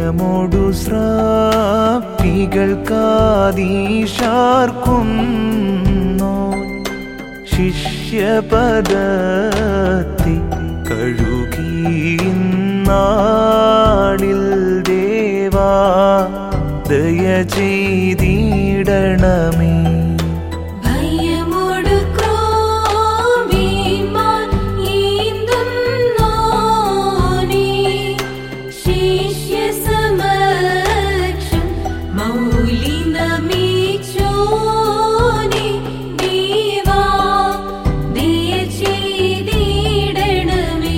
ഭയമോടു സ്രാപ്പികൾക്കാദീശാർക്കുന്നോ ശിഷ്യപദത്തെ കഴുകിനാളിൽ ദേവാ ദയ ചെയ്തിടണമേ ഭയമോടു ക്രോവീന്മാർ ഈന്തുന്നോനേ. ശിഷ്യസമക്ഷം മൗലി നമിച്ചോനേ. ദേവാ, ദയ ചെയ്തിടണമേ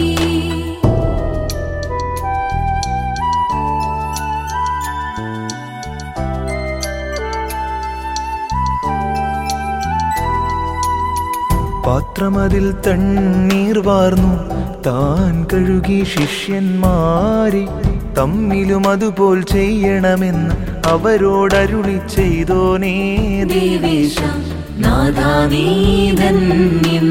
പാത്രമതിൽ തണ്ണീർ വാർന്നു താൻ കഴുകി ശിഷ്യന്മാരെ തമ്മിലും അതുപോൽ ചെയ്യണമെന്ന് അവരോടരുളി ചെയ്തോനേ ദേവേശ നാഥാനീധന്യം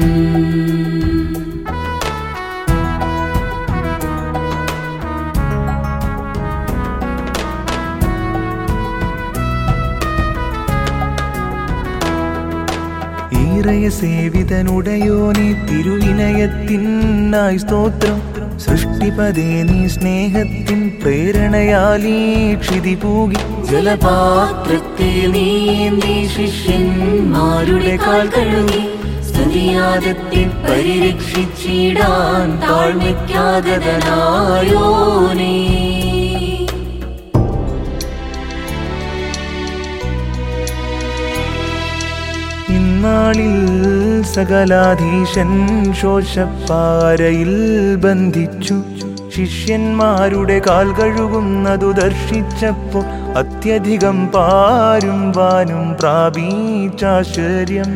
ഈറയ സേവിതനുടയോനെ തിരുവിനയത്തിനായി സ്തോത്രം സൃഷ്ടിപതേ നീ സ്നേഹത്തിൻ പ്രേരണയാലീ ക്ഷിതി പൂകി ജലപാത്രത്തെ നീന്തി ശിഷ്യന്മാരുടെ കാൽ കഴുകി സ്തുതിയാദത്തെ പരിരക്ഷിച്ചിടാൻ താഴ്മയ്ക്കാതനായോനേ ഇന്നാളിൽ സകലാധീശൻ ശോഷപ്പാരയിൽ ബന്ധിച്ചു ശിഷ്യന്മാരുടെ കാൽ കഴുകുന്നതു ദർശിച്ചപ്പോൾ അത്യധികം പാരും വാനും പ്രാപീച്ചാശ്ചര്യം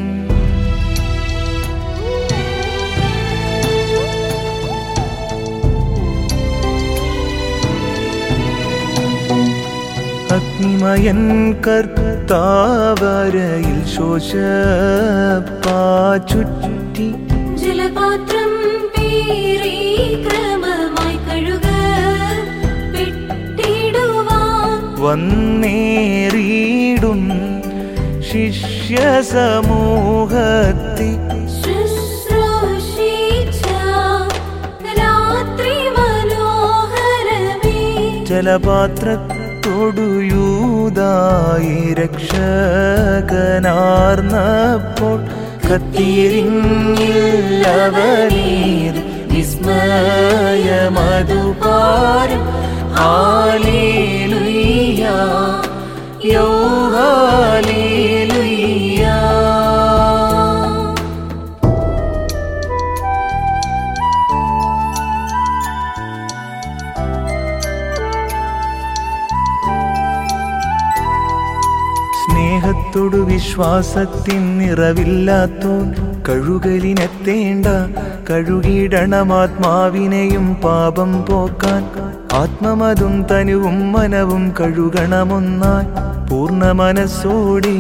അഗ്നിമയൻ കർത്താവരയിൽ ശോഷപ്പാ ചുറ്റി ജലപാത്രം പേറി ക്രമമായി കഴുക പെട്ടിടുവാൻ വന്നേറിയിടും ശിഷ്യസമൂഹത്തെ ശുശ്രൂഷിച്ച രാത്രി മനോഹരമേ ജലപാത്രത്തോടു യൂതായി രക്ഷകനാർന്നപ്പോൾ കത്തിയെരിഞ്ഞില്ലവനീത് വിസ്മയമതുപാരം ഹാലേലുയ്യ യോ ഹാലേലുയ്യ സ്നേഹത്തോടു വിശ്വാസത്തിൻ നിറവില്ലാത്തോൻ കഴുകലിനെത്തേണ്ട കഴുകിടണമാത്മാവിനെയും പാപം പോക്കാൻ ആത്മമതും തനുവും മനവും കഴുകണമൊന്നായി പൂർണ്ണ മനസ്സോടെ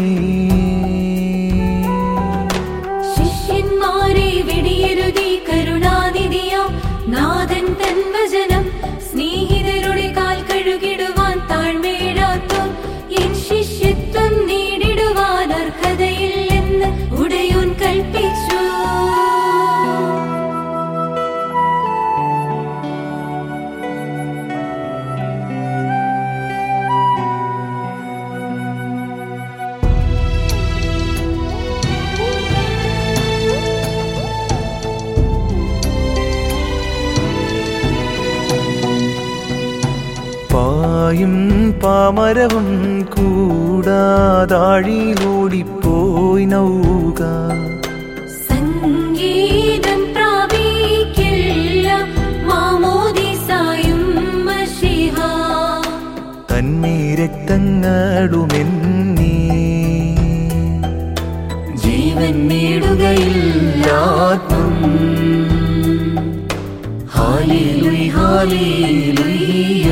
ശിഷ്യന്മാരെ വെടിയരുതി കരുണാനിധിയാം നാഥൻ തൻ വചനം സ്നേഹിതരുടെ കാൽ കഴുകിടുവാൻ താഴ്മേടാത്തോൻ എൻ ശിഷ്യത്വം നേടിടുവാൻ അർഹതയില്ലെന്ന് ഉടയോൻ കൽപ്പിച്ചു പായും പാമരവും കൂടാതാഴിയിലോടിപ്പോയി നൗക സംഗീതം പ്രാപിക്കില്ല മാമോദിസായും മഷിഹ തന്മേ രക്തങ്ങളുമെന്നീ ജീവൻ നേടുകയില്ലാത്മം ഹാലേലുയ ഹാലേലുയ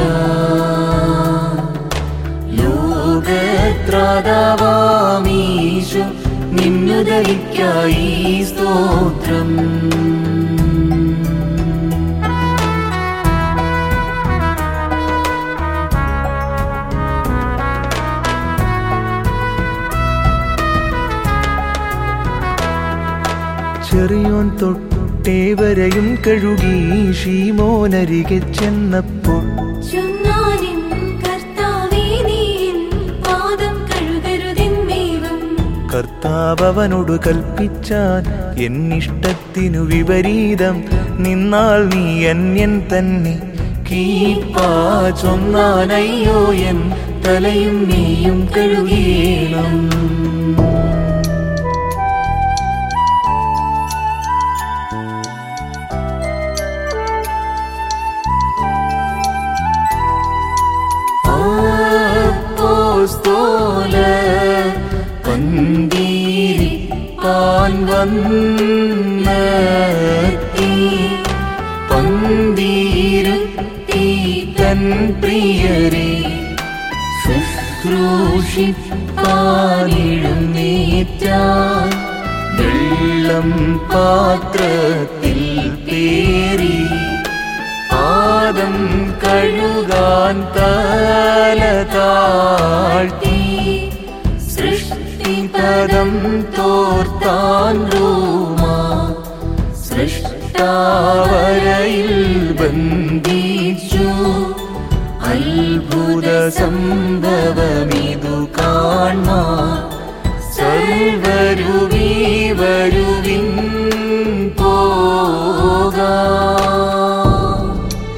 ലോകത്രാതാവാമീശു നിന്നുദവിക്കായി സ്തോത്രം ചെറിയോൻ തൊട്ടേവരെയും കഴുകി ഷീമോനരികെ ചെന്നപ്പോൾ ചൊന്നാനിൻ കർത്താവേ നീ എൻ പാദം കഴുകരുതെന്നേവം കർത്താവ് അവനോട് കൽപ്പിച്ചാൻ എന്നിഷ്ടത്തിനു വിപരീതം നിന്നാൽ നീ അന്യൻ തന്നെ കീപ്പാ ചൊന്നാനയ്യോ എൻ തലയും നീയും കഴുകീണം അപ്പോസ്തോല പന്തീരിപ്പാൻ വന്നെത്തി പന്തീരുത്തി തൻ പ്രിയരെ ശുശ്രൂഷിപ്പാനിഴുന്നേറ്റാൻ വെള്ളം പാത്രത്തിൽ പേറി പാദം കഴുകാൻ തല താഴ്ത്തി സൃഷ്ടിപദം തോർത്താൻ റോമാ സൃഷ്ടാവരയിൽ ബന്ധിച്ചു അത്ഭുത സംഭവമിതു കാൺമാ സർവരുവീ വരുവിൻ പോകാം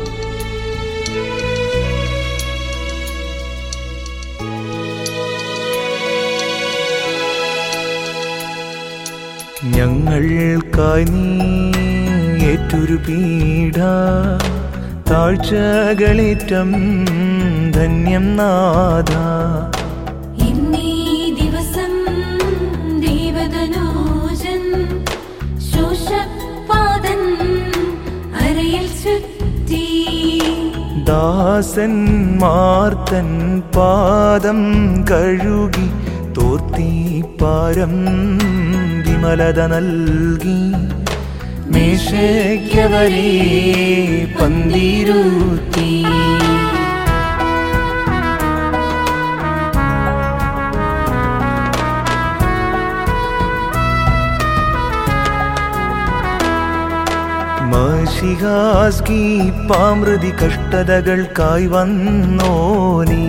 ഞങ്ങൾക്കായി നീ ഏറ്റൊരു പീഡ താഴ്ചകളേറ്റം ധന്യം നാഥ ഇന്നീ ദിവസം ദേവതനോജൻ ശോഷപാദൻ അരയിൽ ചുറ്റി ദാസൻ മാർത്തൻ പാദം കഴുകി തോർത്തി പാരം വിമലത നൽകി മേശയ്ക്കവരെ പന്തിരുത്തി മഷിഹാസ്കി പാമൃതി കഷ്ടതകൾക്കായി വന്നോ നീ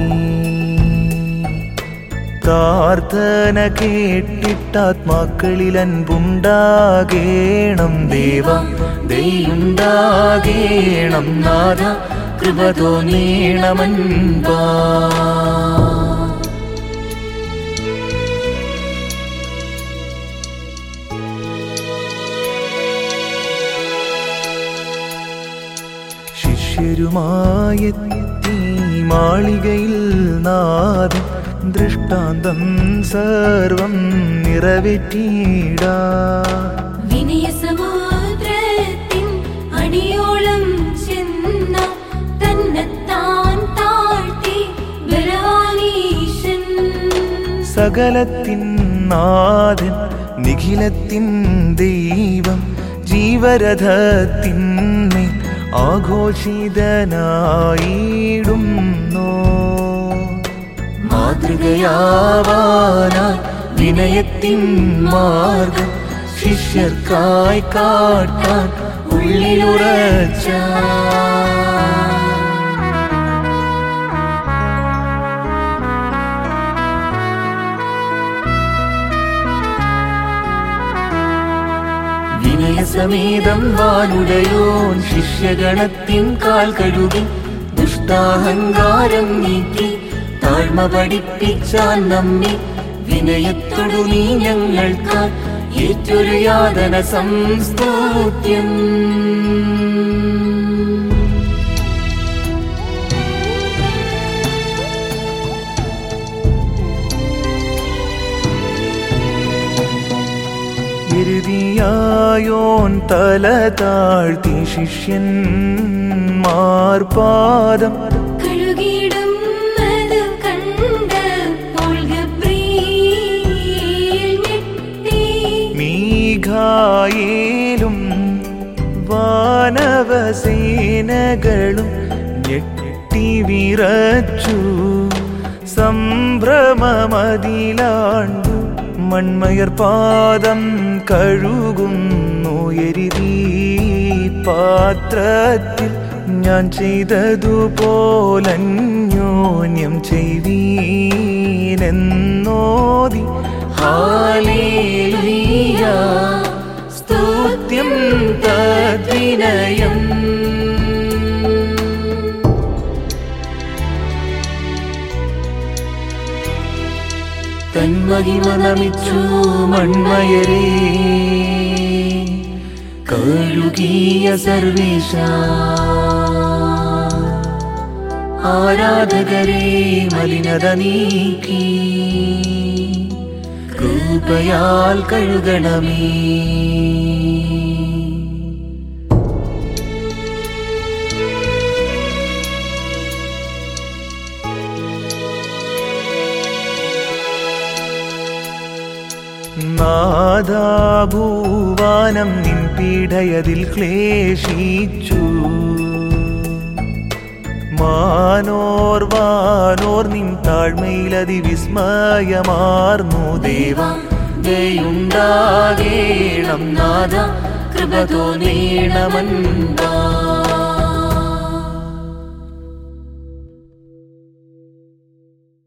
പ്രാർത്ഥന കേട്ടിട്ടാത്മാക്കളിൽ അൻപുണ്ടാകേണം ദേവ ദയുണ്ടാകേണം നാഥ കൃപ തോന്നേണമൻപാ ശിഷ്യരുമായെത്തി മാളികയിൽ നാഥൻ ദൃഷ്ടാന്തം സർവം നിറവേറ്റിയിടാ വിനയസമുദ്രത്തിൻ അടിയോളം ചെന്ന തന്നെത്താൻ താഴ്ത്തി ബലവാനീശൻ സകലത്തിൻ നാഥൻ നിഖിലത്തിൻ ദൈവം ജീവരഥത്തിന്മേ ആഘോഷിതനായിടുന്നോ മാതൃകയാവാനായി വിനയത്തിൻ മാർഗം ശിഷ്യർക്കായി കാട്ടാൻ ഉള്ളിലുറച്ച വിനയസമേതം വാനുടയോൻ ശിഷ്യഗണത്തിൻ കാൽ കഴുകി ദുഷ്ടാഹങ്കാരം നീക്കി താഴ്മ പഠിപ്പിച്ചാൽ നമ്മെ വിനയത്തൊടു നീ ഞങ്ങൾക്കാൽ ഏറ്റൊരു യാതന സംസ്തോത്യം ഇറുതിയായോൻ തല താഴ്ത്തി ശിഷ്യന്മാർ പാദം കഴുകിയിടുന്നത് കണ്ടപ്പോൾ ഗബ്രീയേൽ ഞെട്ടി. മീഘായേലും വാനവസേനകളും ഞെട്ടി വിറച്ചു സംഭ്രമമതിലാണ്ടു മൺമയർ പാദം കഴുകുന്നു എരിതീ പാത്രത്തിൽ ഞാൻ ചെയ്തതുപോലന്യോന്യം ചെയ്വീനെന്നോതി ഹാലേലുയ്യ സ്തുത്യം തദ്വിനയം തന്മഹിമ നമിച്ചു മൺമയരേ കഴുകിയ സർവേശ ആരാധകരെ മലിനത നീക്കി കൃപയാൽ കഴുകണമേ നാദാഭൂവാനം നിൻ പീഡയതിൽ ക്ലേശിച്ചു മാനോർ വാനോർ നിൻ താഴ്മയിലതി വിസ്മയമാർന്നു ദേവ ദയുണ്ടാകേണം നാഥ കൃപ തോന്നേണമെന്താ